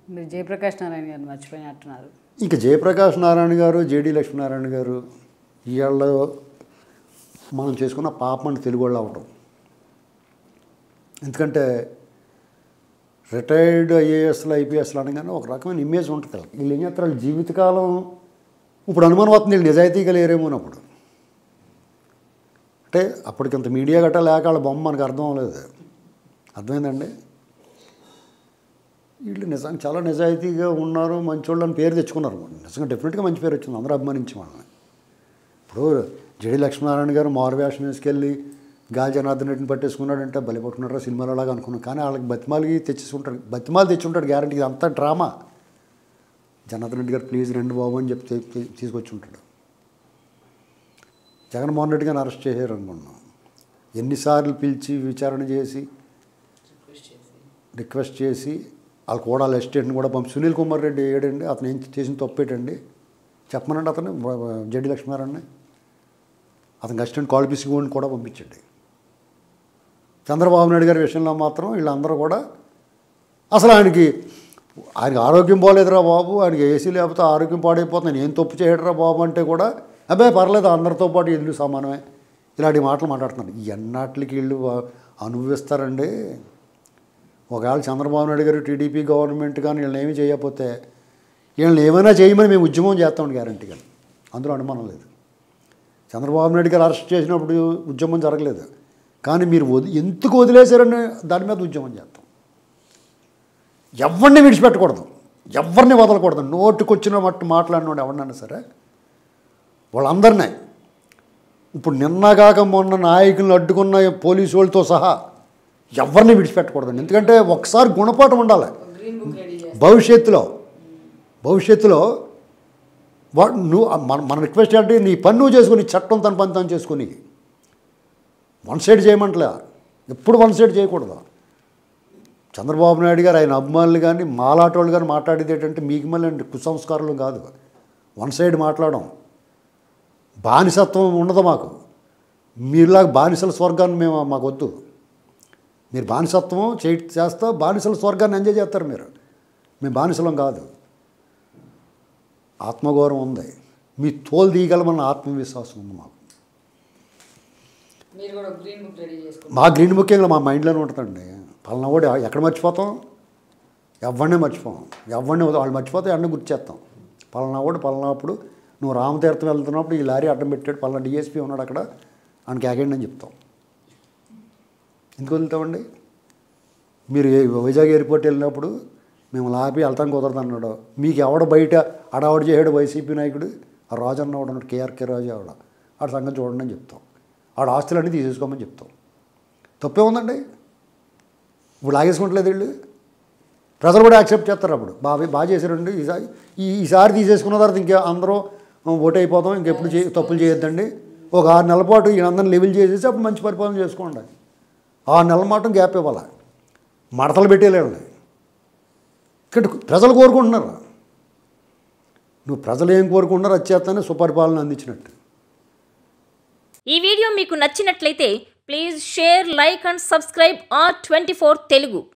మీరు జయప్రకాష్ నారాయణ గారిని మర్చిపోయినట్టున్నారు ఇంకా జయప్రకాష్ నారాయణ గారు జేడి లక్ష్మీనారాయణ గారు ఇవాళ మనం చేసుకున్న పాపం అని తెలుగు వాళ్ళు అవటం ఎందుకంటే రిటైర్డ్ ఐఏఎస్లు ఐపీఎస్లు అనగానే ఒక రకమైన ఇమేజ్ ఉంటుంది వాళ్ళకి. వీళ్ళు ఏం చేస్తారు వాళ్ళ జీవితకాలం ఇప్పుడు అనుమానం వస్తుంది వీళ్ళు నిజాయితీగా లేరేమో అప్పుడు అంటే అప్పటికింత మీడియా గట్రా లేక వాళ్ళ బొమ్మ మనకు అర్థం అవ్వలేదు అర్థమైందండి వీళ్ళు నిజంగా చాలా నిజాయితీగా ఉన్నారు మంచోళ్ళు అని పేరు తెచ్చుకున్నారు నిజంగా డెఫినెట్గా మంచి పేరు వచ్చింది అందరూ అభిమానించి వాళ్ళని ఇప్పుడు జడి లక్ష్మీనారాయణ గారు మారువేషం వేసుకెళ్ళి గాలి జనార్దన్ రెడ్డిని పట్టేసుకున్నాడంటే బలి పట్టుకున్నారా సినిమాలో అలాగా అనుకున్నాం కానీ వాళ్ళకి బతిమాలికి తెచ్చేసుకుంటాడు బతిమాలు తెచ్చుంటాడు గ్యారంటీ అంతా డ్రామా జనార్దన్ రెడ్డి గారు ప్లీజ్ రెండు బాబు అని చెప్తే తీసుకొచ్చి ఉంటాడు జగన్మోహన్ రెడ్డి గారిని అరెస్ట్ చేశారు అనుకున్నాం ఎన్నిసార్లు పిలిచి విచారణ చేసి రిక్వెస్ట్ చేసి వాళ్ళ కూడా అసిస్టెంట్ని కూడా పంపి సునీల్ కుమార్ రెడ్డి ఏడండి అతను ఏం చేసిన తప్పేటండి చెప్పమనండి అతను జడ్డి లక్ష్మీనారాయణ అతనికి అసిస్టెంట్ కాల్ పిసిగోని కూడా పంపించండి చంద్రబాబు నాయుడు గారి విషయంలో మాత్రం వీళ్ళందరూ కూడా అసలు ఆయనకి ఆయనకి ఆరోగ్యం పోలేదురా బాబు ఆయనకి ఏసీ లేకపోతే ఆరోగ్యం పాడైపోతుంది నేను ఏం తప్పు చేయడరా బాబు అంటే కూడా అబ్బాయి పర్లేదు అందరితో పాటు ఇల్లు సమానమే ఇలాంటి మాటలు మాట్లాడుతున్నారు ఎన్నాటికి వీళ్ళు అనుభవిస్తారండి ఒకవేళ చంద్రబాబు నాయుడు గారు టీడీపీ గవర్నమెంట్ కానీ వీళ్ళని ఏమీ చేయకపోతే వీళ్ళని ఏమైనా చేయమని మేము ఉద్యమం చేస్తామని గ్యారంటీగా అందులో అనుమానం లేదు చంద్రబాబు నాయుడు గారు అరెస్ట్ చేసినప్పుడు ఉద్యమం జరగలేదు కానీ మీరు వది ఎందుకు వదిలేశారని దాని మీద ఉద్యమం చేస్తాం ఎవరిని విడిచిపెట్టకూడదు ఎవరిని వదలకూడదు నోటికొచ్చిన మట్టు మాట్లాడినోడు ఎవరినైనా సరే వాళ్ళందరినీ ఇప్పుడు నిన్నగాక మొన్న నాయకులను అడ్డుకున్న పోలీసు వాళ్ళతో సహా ఎవరిని విడిచిపెట్టకూడదు ఎందుకంటే ఒకసారి గుణపాఠం ఉండాలి భవిష్యత్తులో భవిష్యత్తులో వా నువ్వు మన మన రిక్వెస్ట్ అంటే నీ పని నువ్వు చేసుకుని చట్టం తన పని తను చేసుకుని వన్ సైడ్ చేయమంటలే ఎప్పుడు వన్ సైడ్ చేయకూడదు చంద్రబాబు నాయుడు గారు ఆయన అభిమానులు కానీ మాలాటోళ్ళు కానీ మాట్లాడేది ఏంటంటే మీకు మళ్ళీ కుసంస్కారాలు కాదు వన్ సైడ్ మాట్లాడడం బానిసత్వం ఉండదు మాకు మీరులాగా బానిసల స్వర్గాన్ని మేము మాకు వద్దు మీరు బానిసత్వం చే చేస్తా బానిసల స్వర్గాన్ని ఎంజాయ్ చేస్తారు మీరు మేము బానిసలం కాదు ఆత్మగౌరవం ఉంది మీ తోలు తీయగలమన్న ఆత్మవిశ్వాసం ఉంది మాకు మీరు కూడా గ్రీన్ బుక్ రెడీ చేసుకోండి మా గ్రీన్ బుకింగ్లో మా మైండ్లోనే ఉంటుందండి పలానా కూడా ఎక్కడ మర్చిపోతాం ఎవరినే మర్చిపోం ఎవరిని వాళ్ళు మర్చిపోతే అన్నీ గుర్తు చేస్తాం పలానా కూడా పలానాప్పుడు నువ్వు రామతీర్థం వెళ్తున్నప్పుడు ఈ లారీ అడ్డం పెట్టాడు పలానా డిఎస్పీ ఉన్నాడు అక్కడ ఆయనకి ఆగండి అని చెప్తాం ఎందుకు వదులుతామండి మీరు ఏ- వైజాగ్ ఎయిర్పోర్ట్ వెళ్ళినప్పుడు మేము లాపి వెళ్తాం కుదరదు అన్నాడు మీకు ఎవడ బయట అడావడి చేయడు వైసీపీ నాయకుడు ఆ రాజు అన్నవాడు అన్నాడు కేఆర్కే రాజు ఆవిడ ఆడ సంగతి చూడండి అని చెప్తాం ఆడ ఆస్తులన్నీ తీసేసుకోమని చెప్తాం తప్పే ఉందండి ఇప్పుడు లాగేసుకుంటలేదు వీళ్ళు ప్రజలు కూడా యాక్సెప్ట్ చేస్తారు అప్పుడు బాగా బాగా చేశారండి ఈసారి ఈ ఈసారి తీసేసుకున్న తర్వాత ఇంకా అందరూ ఓటు అయిపోతాం ఇంకెప్పుడు చే తప్పులు చేయొద్దండి ఒక ఆరు నెలల పాటు ఈ అందరిని లెవెల్ చేసేసి అప్పుడు మంచి పరిపాలన చేసుకోండి ఆరు నెలల మాటం గ్యాప్ ఇవ్వాలి మడతలు పెట్టేలేండి ఇక్కడ ప్రజలు కోరుకుంటున్నారు నువ్వు ప్రజలు ఏం కోరుకుంటున్నారు అది చేస్తానే సుపరిపాలన అందించినట్టు ఈ వీడియో మీకు నచ్చినట్లయితే please share like and subscribe R twenty Telugu